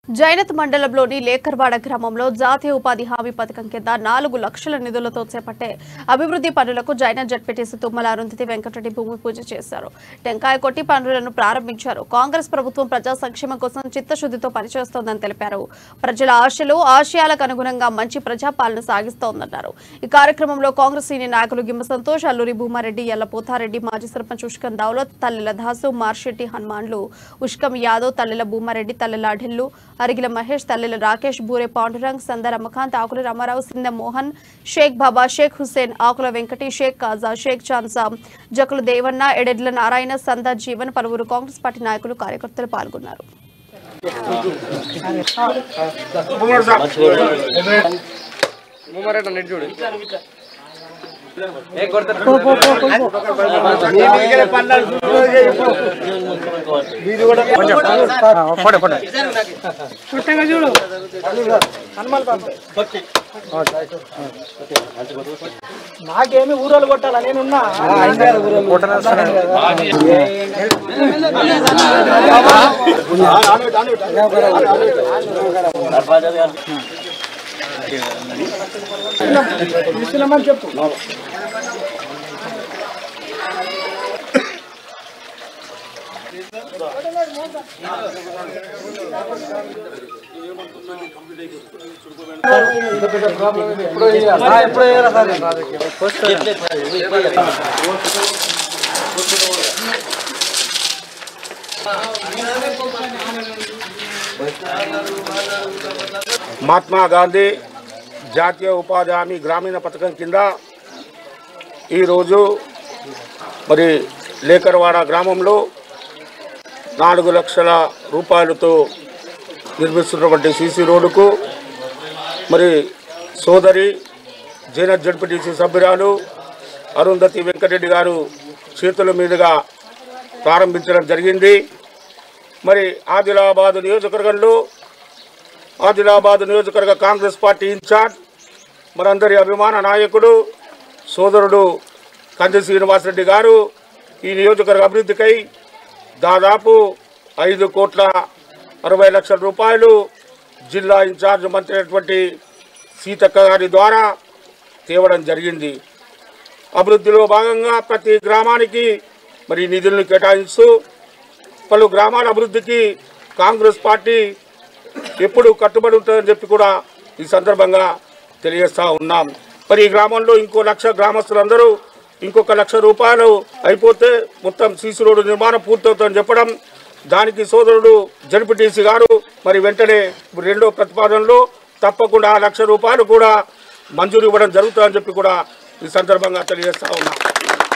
జైనత్ మండలంలోని లేకర్వాడ గ్రామంలో జాతీయ ఉపాధి హామీ పథకం కింద నాలుగు లక్షల నిధులతో చేపట్టే అభివృద్ధి పనులకు జైన జడ్పీటీసీ తుమ్మల అరుంధతి వెంకటరెడ్డి భూమి పూజ చేశారు టెంకాయ కొట్టి పనులను ప్రారంభించారు కాంగ్రెస్ ప్రభుత్వం ప్రజా సంక్షేమం కోసం చిత్తశుద్ధితో పనిచేస్తోందని తెలిపారు ప్రజల ఆశలు ఆశయాలకు అనుగుణంగా మంచి ప్రజాపాలన సాగిస్తోందన్నారు ఈ కార్యక్రమంలో కాంగ్రెస్ సీనియర్ నాయకులు గిమ్మ సంతోష్ అల్లూరి భూమారెడ్డి ఎల్ల పోతారెడ్డి మాజీ సర్పంచ్ ఉష్కం దౌలత్ తల్లిల దాసు మార్షెట్టి హనుమాన్లు ఉష్కం యాదవ్ తల్లిల భూమారెడ్డి తల్లిల అఢిల్లు అరిగిల మహేష్ తల్లిల రాకేష్ బూరే పాండురంగ్ సందర్ రమకాంత్ ఆకుల రామారావు సింద మోహన్ షేక్ బాబా షేక్ హుస్సేన్ ఆకుల వెంకటి షేక్ కాజా షేక్ చాన్సా జకుల దేవన్న ఎడెడ్ల నారాయణ సందా జీవన్ పలువురు కాంగ్రెస్ పార్టీ నాయకులు కార్యకర్తలు పాల్గొన్నారు మూమరేట నెట్ చూడు పడే పడే నాకేమి ఊరోలు కొట్టాలా నేనున్నా తీసుకున్నామని చెప్పు మహాత్మా గాంధీ జాతీయ ఉపాధి హామీ గ్రామీణ పథకం కింద ఈరోజు మరి లేకరవాడ గ్రామంలో నాలుగు లక్షల రూపాయలతో నిర్మిస్తున్నటువంటి సీసీ రోడ్డుకు మరి సోదరి జైన జడ్పీటీసీ సభ్యురాలు అరుంధతి వెంకటరెడ్డి గారు చేతుల మీదుగా ప్రారంభించడం జరిగింది మరి ఆదిలాబాద్ నియోజకవర్గంలో ఆదిలాబాద్ నియోజకవర్గ కాంగ్రెస్ పార్టీ ఇన్ఛార్జ్ మనందరి అభిమాన నాయకుడు సోదరుడు కంది శ్రీనివాసరెడ్డి గారు ఈ నియోజకవర్గ అభివృద్ధికై దాదాపు ఐదు కోట్ల అరవై లక్షల రూపాయలు జిల్లా ఇన్ఛార్జ్ మంత్రి అయినటువంటి సీతక్క గారి ద్వారా తేవడం జరిగింది అభివృద్ధిలో భాగంగా ప్రతి గ్రామానికి మరి నిధులను కేటాయిస్తూ పలు గ్రామాల అభివృద్ధికి కాంగ్రెస్ పార్టీ ఎప్పుడు కట్టుబడి ఉంటుందని చెప్పి కూడా ఈ సందర్భంగా తెలియజేస్తా ఉన్నాం మరి ఈ గ్రామంలో ఇంకో లక్ష గ్రామస్తులందరూ ఇంకొక లక్ష రూపాయలు అయిపోతే మొత్తం సీసీ రోడ్డు నిర్మాణం పూర్తవుతుందని చెప్పడం దానికి సోదరుడు జడ్పీటీసీ గారు మరి వెంటనే ఇప్పుడు రెండో ప్రతిపాదనలో తప్పకుండా ఆ లక్ష రూపాయలు కూడా మంజూరు ఇవ్వడం జరుగుతుందని చెప్పి కూడా ఈ సందర్భంగా తెలియజేస్తా ఉన్నాం